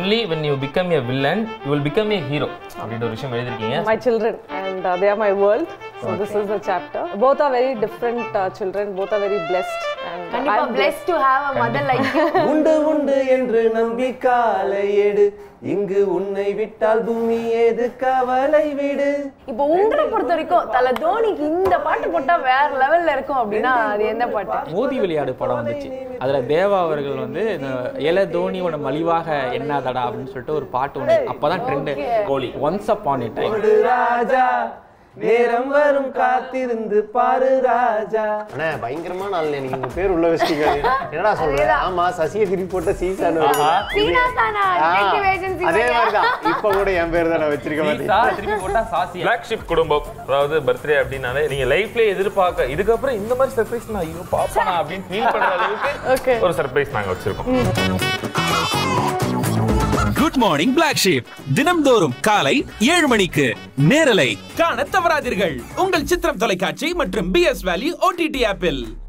Only when you become a villain you will become a hero அப்படின்ற ஒரு விஷயம் எழுதிருக்கீங்க my children and uh, they are my world so this is the chapter both are very different uh, children both are very blessed and கண்டிப்பா I'm blessed to have a mother like you உண்டு உண்டு என்று நம்பி காலை எடு இங்கு உன்னை விட்டால் பூமி ஏது கவலை விடு இப்போ உங்களை பொறுத்த வரைக்கும் தல தோனிக்கு இந்த பாட்டு போட்டா வேற லெவல்ல இருக்கும் அப்படின்னா அது எந்த பாட்டு மோதி விளையாடு படம் வந்துச்சு அதுல தேவா அவர்கள் வந்து இந்த இல தோனியோட மலிவாக என்னாதடா அப்படின்னு சொல்லிட்டு ஒரு பாட்டு ஒன்று அப்பதான் ட்ரெண்ட் கோலி ஒன்ஸ் அப்பான் இட் டைம் ஓடு ராஜா நேரம் வரும் காத்திருந்து பாரு ராஜா அண்ணா பயங்கரமான ஆள் நீங்க உங்க பேர் உள்ள வச்சிட்டீங்க என்னடா சொல்ற ஆமா சசியை திருப்பி போட்ட சீசான் சீனா தானா detective agency அதே மாதிரியா? மாதிரி தான் இப்ப கூட என் பேர் தான் நான் வச்சிருக்க சீசா, மாட்டேன் திருப்பி போட்டா சாசி பிளாக் ஷிப் குடும்பம் அதாவது பர்த்டே அப்படின்னாலே நீங்க லைஃப்ல எதிர்பார்க்க இதுக்கப்புறம் இந்த மாதிரி சர்ப்ரைஸ் நான் ஐயோ பாப்பானா அப்படின்னு ஃபீல் பண்ற அளவுக்கு ஒரு சர்ப்ரைஸ் நாங்க வச்சிருக்கோம் குட் மார்னிங் பிளாக் ஷீப் தினம்தோறும் காலை ஏழு மணிக்கு நேரலை காண தவறாதீர்கள் உங்கள் சித்திரம் தொலைக்காட்சி மற்றும் பிஎஸ் வேல்யூ ஓடிடி ஆப்பில்